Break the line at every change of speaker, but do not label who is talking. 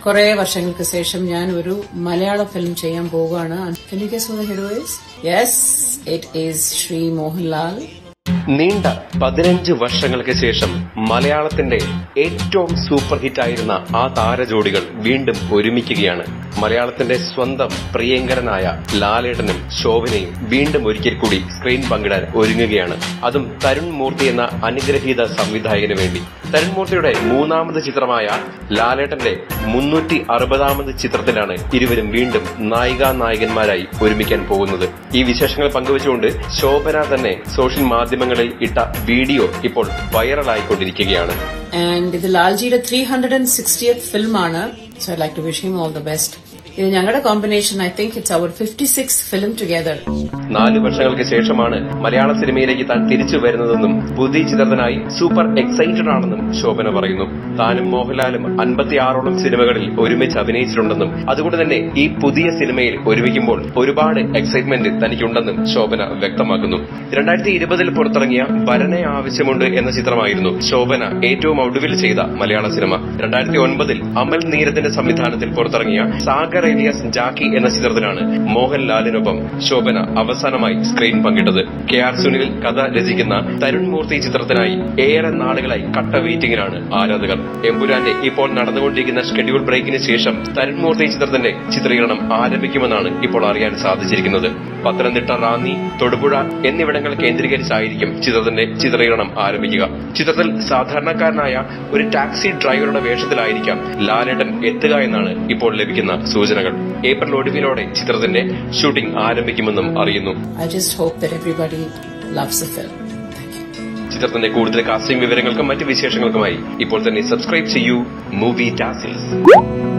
കുറെ വർഷങ്ങൾക്ക് ശേഷം ഞാൻ ഒരു മലയാള ഫിലിം ചെയ്യാൻ പോവുകയാണ് yes it is Shri Mohanlal
നീണ്ട പതിനഞ്ച് വർഷങ്ങൾക്ക് ശേഷം മലയാളത്തിന്റെ ഏറ്റവും സൂപ്പർ ഹിറ്റായിരുന്ന ആ താരജോഡികൾ വീണ്ടും ഒരുമിക്കുകയാണ് മലയാളത്തിന്റെ സ്വന്തം പ്രിയങ്കരനായ ലാലേട്ടനും ശോഭനയും വീണ്ടും ഒരിക്കൽ കൂടി സ്ക്രീൻ പങ്കിടാൻ ഒരുങ്ങുകയാണ് അതും തരുൺ മൂർത്തി എന്ന അനുഗ്രഹീത സംവിധായകന് വേണ്ടി തരുൺ മൂർത്തിയുടെ മൂന്നാമത് ചിത്രമായ ലാലേട്ടന്റെ മുന്നൂറ്റി അറുപതാമത് ചിത്രത്തിലാണ് ഇരുവരും വീണ്ടും നായികാ നായകന്മാരായി ഒരുമിക്കാൻ പോകുന്നത് ഈ വിശേഷങ്ങൾ പങ്കുവച്ചുകൊണ്ട് ശോഭന തന്നെ സോഷ്യൽ മാധ്യമങ്ങളിൽ ഇട്ട വീഡിയോ ഇപ്പോൾ വൈറലായിക്കൊണ്ടിരിക്കുകയാണ്
ആൻഡ് ഇത് ലാൽജിയുടെ ത്രീ ഹൺഡ്രഡ് ആൻഡ് സിക്സ്റ്റിയത്ത് ഫിലിമാണ് so I like to wish him all the best ഇത് ഞങ്ങളുടെ combination I think it's our fifty six film together
നാല് വർഷങ്ങൾക്ക് ശേഷമാണ് മലയാള സിനിമയിലേക്ക് താൻ തിരിച്ചു വരുന്നതെന്നും പുതിയ ചിത്രത്തിനായി സൂപ്പർ എക്സൈറ്റഡ് ആണെന്നും ശോഭന പറയുന്നു താനും മോഹൻലാലും അൻപത്തിയാറോളം സിനിമകളിൽ ഒരുമിച്ച് അഭിനയിച്ചിട്ടുണ്ടെന്നും അതുകൊണ്ട് തന്നെ ഈ പുതിയ സിനിമയിൽ ഒരുമിക്കുമ്പോൾ ഒരുപാട് എക്സൈറ്റ്മെന്റ് തനിക്കുണ്ടെന്നും ശോഭന വ്യക്തമാക്കുന്നു രണ്ടായിരത്തി ഇരുപതിൽ പുറത്തിറങ്ങിയ ഭരണ ആവശ്യമുണ്ട് എന്ന ചിത്രമായിരുന്നു ശോഭന ഏറ്റവും ഒടുവിൽ ചെയ്ത മലയാള സിനിമ രണ്ടായിരത്തി ഒൻപതിൽ അമൽ നീരത്തിന്റെ സംവിധാനത്തിൽ പുറത്തിറങ്ങിയ സാഗർ ഏലിയാസ് ജാക്കി എന്ന ചിത്രത്തിലാണ് മോഹൻലാലിനൊപ്പം ശോഭന അവസാനമായി സ്ക്രീൻ പങ്കിട്ടത് കെ ആർ സുനിൽ കഥ രചിക്കുന്ന തരുൺ മൂർത്തി ചിത്രത്തിനായി ഏറെ നാളുകളായി കട്ട വെയിറ്റിംഗിലാണ് ആരാധകർ എമ്പുരാന്റെ ഇപ്പോൾ നടന്നുകൊണ്ടിരിക്കുന്ന ഷെഡ്യൂൾ ബ്രേക്കിന് ശേഷം തരുൺ മൂർത്തി ചിത്രത്തിന്റെ ചിത്രീകരണം ആരംഭിക്കുമെന്നാണ് ഇപ്പോൾ അറിയാൻ സാധിച്ചിരിക്കുന്നത് പത്തനംതിട്ട റാന്നി തൊടുപുഴ എന്നിവിടങ്ങൾ കേന്ദ്രീകരിച്ചായിരിക്കും ചിത്രത്തിന്റെ ചിത്രീകരണം ആരംഭിക്കുക ചിത്രത്തിൽ സാധാരണക്കാരനായ ഒരു ടാക്സി ഡ്രൈവറുടെ വേഷത്തിലായിരിക്കാം ലാലേട്ടൻ എത്തുക എന്നാണ് ഇപ്പോൾ ലഭിക്കുന്ന സൂചനകൾ ഏപ്രിൽ ഒടുവിലോടെ ചിത്രത്തിന്റെ ഷൂട്ടിംഗ് ആരംഭിക്കുമെന്നും അറിയുന്നു
I just hope that everybody loves the film
ചിത്രത്തിന്റെ കൂടുതൽ കാസ്റ്റിംഗ് വിവരങ്ങൾക്കും മറ്റ് വിശേഷങ്ങൾക്കുമായി ഇപ്പോൾ തന്നെ സബ്സ്ക്രൈബ് ചെയ്യൂ മൂവി ടാസിൽസ്